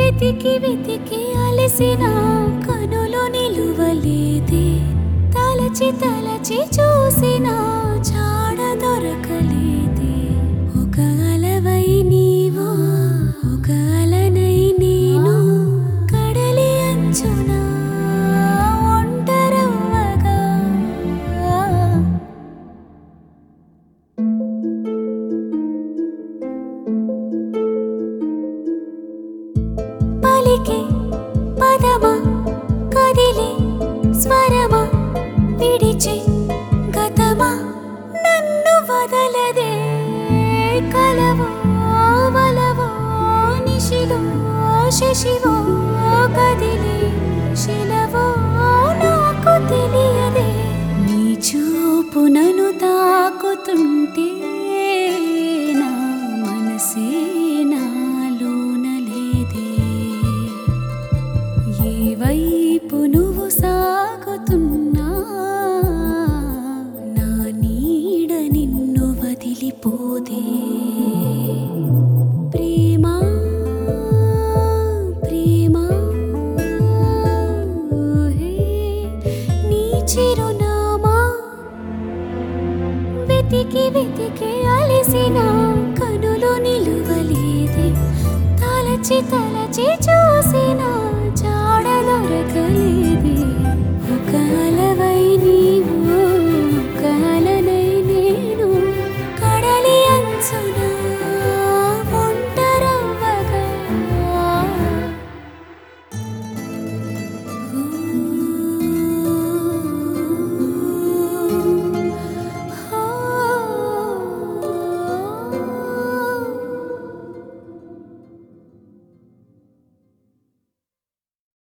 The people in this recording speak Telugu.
వెతికి వెతికి అలసిన కనులు నిలువలేదే తలచి తలచి చూసిన చాడ దొరకలేదే ఒక అలవై నీవు ఒక అలనై నేను కడలి అంచున ఒంటరవ్వగా పలికే పదమా కదిలే స్వరమా విడిచే గతమా నన్ను వదలదే కలవో వలవో నిశిలో శశివో కదిలే శిలవో నాకు తెలియదే నీ చూపు నన్ను తాకుతుంటే నా మనసే నాలోన లేదే ఏ వైపు నువ్వు సాగుతున్నా నా నీడ నిన్ను వదిలిపోదే ప్రేమ ప్రేమ హే, నీ చిరునామా వెతికి వెతికి అలసిన కనులు నిలువలేదే తలచి తలచి చూసిన